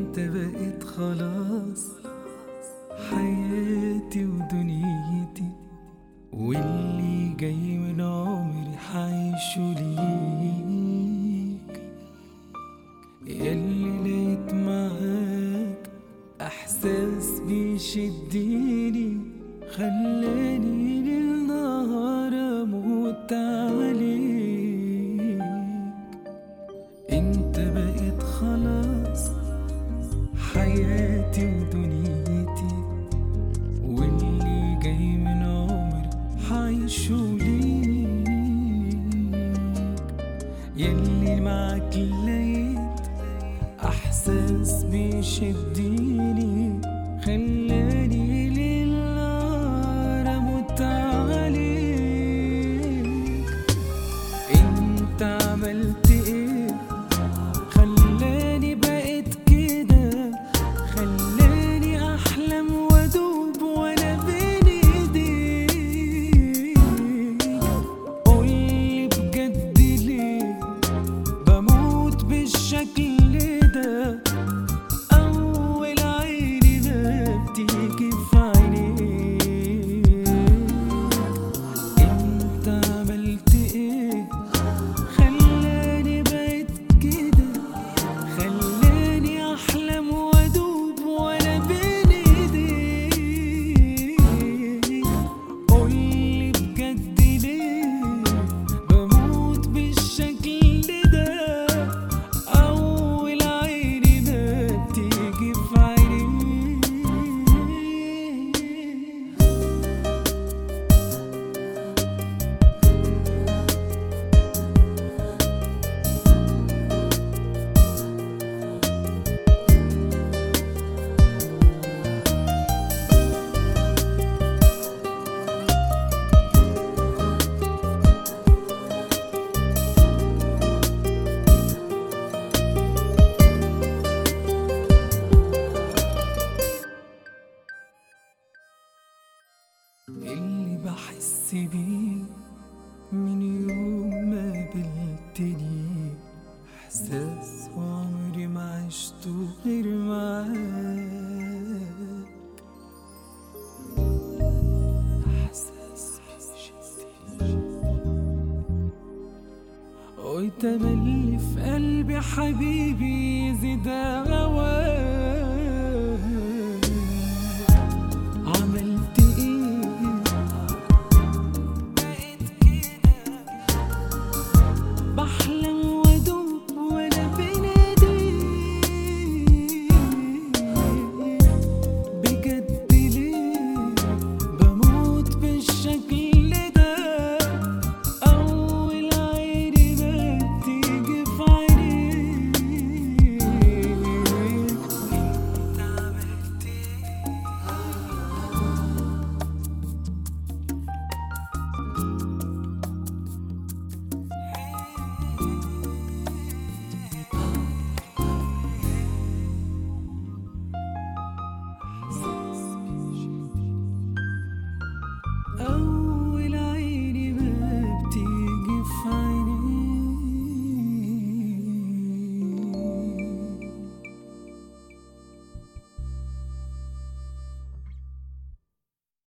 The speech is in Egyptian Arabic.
انت بقيت خلاص حياتي ودنيتي واللي جاي من عمري حعيشه ليك ياللي لقيت معاك احساس بيشدني خلاني للنهار اموت عليك انت بقيت خلاص حياتي ودنيتي واللي جاي من عمري حعيشه ليك ياللي معاك لقيت احساس بيشدني خلاني للنار اموت عليك انت عملت ايه خلاني بقيت كده خلاني احلم وادوب وانا بين ايديك قولي بجد ليه بموت بالشكل ده اول عيني ما بتيجي في عينيك انت عملت ايه خلاني بقيت كده خلاني احلم وادوب وانا بين ايديك قولي بجد ليه بموت بالشكل ده اول عيني ما بتيجي في عينيك اللي بحس بيه من يوم ما قابلتني احساس وعمري ما عشته غير معاك احساس بيشدني وتملي في قلبي حبيبي يزيد هواك